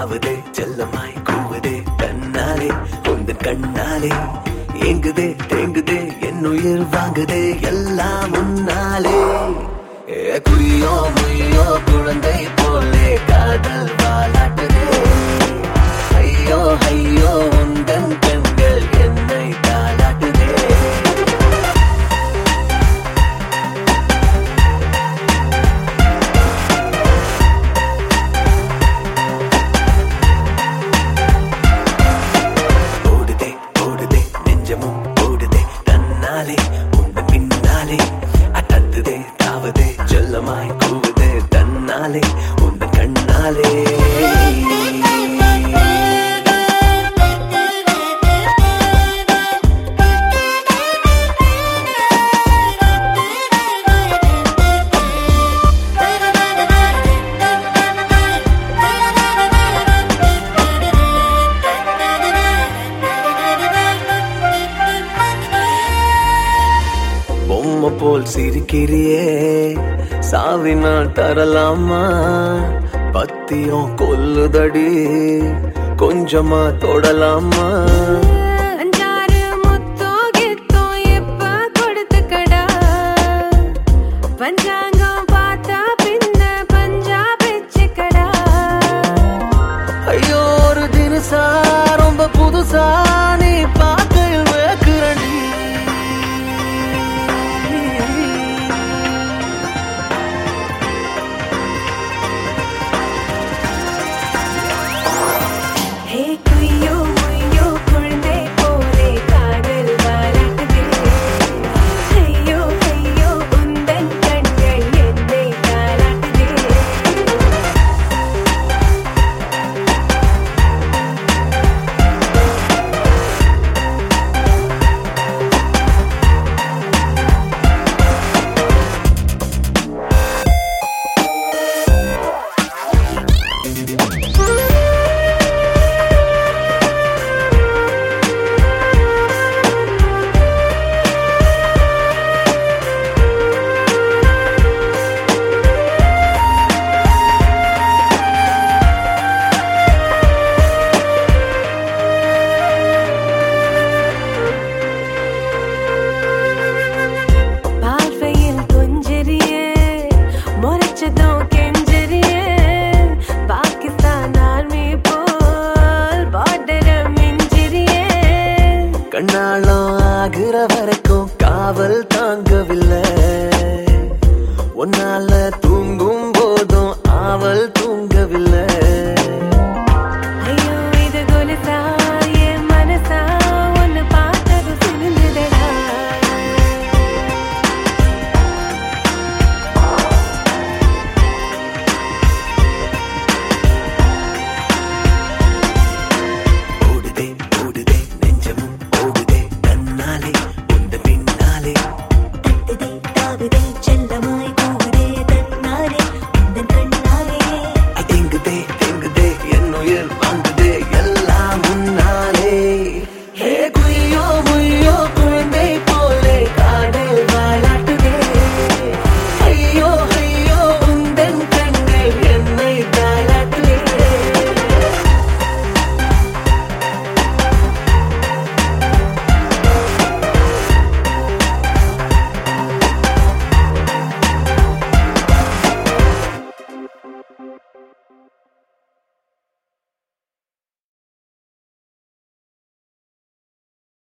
தாவதே செல்லமாய் கூவதே தன்னாலே உந்தன் கண்ணாலே ஏங்குதே தேங்குதே என் உயிர் வாங்குதே எல்லாம் முன்னாலே ஏ, குயிலோ முயிலோ குழந்தை போலே காதல் வாலாட்டுதே ஐயோ ஐயோ உந்தன் கண்கள் என்னை தாளாட்டுதே ஓடுதே ஓடுதே நெஞ்சமும் ஓடுதே தன்னாலே உந்த பின்னாலே அட்டத்துதே தாவதே செல்லமாய் கூவுதே தன்னாலே உந்த கண்ணாலே பொம்மை போல் சிரிக்கிறியே சாவினால் தரலாமா பத்தியம் கொல்லுதடி கொஞ்சமா தொடலாமா அஞ்சாறு முத்தம் கித்தம் இப்ப கொடுத்துக்கடா பஞ்சாங்கம் பார்த்தா பின்ன பஞ்சா வச்சுக்கடா ஐயோ ஒரு தினசா ரொம்ப புதுசா நீ பார்க்கையில் வேக்குறடி ஹே குய்யோ முய்யோ குழந்தை போலே காதல் வாராட்டுதே ஐயோ ஐயோ உந்தன் கண்கள் என்னை தாளாட்டுதே பார்வையில் கொஞ்சறியே முறைச்சதும் கெஞ்சறியே பாகிஸ்தான் ஆர்மி போல் பார்டர மிஞ்சிறியே கண்ணாளம் ஆகிற வரைக்கும் காவல் தாங்கவில்லை உன்னால தூங்கும் போதும் ஆவல் தூங்கவில்லை